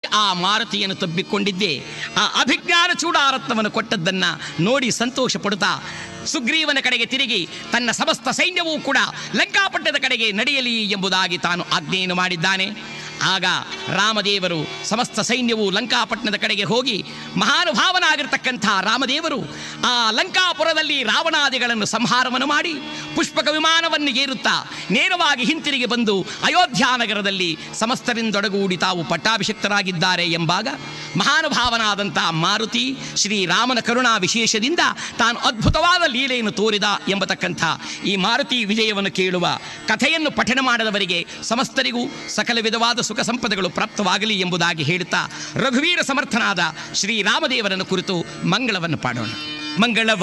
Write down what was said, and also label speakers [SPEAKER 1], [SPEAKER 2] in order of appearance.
[SPEAKER 1] ಆ ಮಾರುತಿಯನ್ನು ತಬ್ಬಿಕೊಂಡಿದ್ದೆ ಆ ಅಭಿಜ್ಞಾನ ಚೂಡಾರತ್ನವನ್ನು ಕೊಟ್ಟದ್ದನ್ನ ನೋಡಿ ಸಂತೋಷ ಪಡುತ್ತಾ ಸುಗ್ರೀವನ ಕಡೆಗೆ ತಿರುಗಿ ತನ್ನ ಸಮಸ್ತ ಸೈನ್ಯವೂ ಕೂಡ ಲಂಕಾಪಟ್ಟಣದ ಕಡೆಗೆ ನಡೆಯಲಿ ಎಂಬುದಾಗಿ ತಾನು ಆಜ್ಞೆಯನ್ನು ಮಾಡಿದ್ದಾನೆ ಆಗ ರಾಮದೇವರು ಸಮಸ್ತ ಸೈನ್ಯವು ಲಂಕಾಪಟ್ಟಣದ ಕಡೆಗೆ ಹೋಗಿ ಮಹಾನುಭಾವನಾಗಿರ್ತಕ್ಕಂಥ ರಾಮದೇವರು ಆ ಲಂಕಾಪುರದಲ್ಲಿ ರಾವಣಾದಿಗಳನ್ನು ಸಂಹಾರವನ್ನು ಮಾಡಿ ಪುಷ್ಪಕ ವಿಮಾನವನ್ನು ಏರುತ್ತಾ ನೇರವಾಗಿ ಹಿಂತಿರುಗಿ ಬಂದು ಅಯೋಧ್ಯ ನಗರದಲ್ಲಿ ಸಮಸ್ತರಿಂದೊಡಗೂಡಿ ತಾವು ಪಟ್ಟಾಭಿಷಕ್ತರಾಗಿದ್ದಾರೆ ಎಂಬಾಗ ಮಹಾನುಭಾವನಾದಂಥ ಮಾರುತಿ ಶ್ರೀರಾಮನ ಕರುಣಾ ವಿಶೇಷದಿಂದ ತಾನು ಅದ್ಭುತವಾದ ಲೀಲೆಯನ್ನು ತೋರಿದ ಎಂಬತಕ್ಕಂಥ ಈ ಮಾರುತಿ ವಿಜಯವನ್ನು ಕೇಳುವ ಕಥೆಯನ್ನು ಪಠಣ ಮಾಡದವರಿಗೆ ಸಮಸ್ತರಿಗೂ ಸಕಲ ವಿಧವಾದ ಸುಖ ಸಂಪದಗಳು ಪ್ರಾಪ್ತವಾಗಲಿ ಎಂಬುದಾಗಿ ಹೇಳುತ್ತಾ ರಘುವೀರ ಸಮರ್ಥನಾದ ಶ್ರೀರಾಮದೇವರನ್ನು ಕುರಿತು ಮಂಗಳವನ್ನು ಪಾಡೋಣ ಮಂಗಳ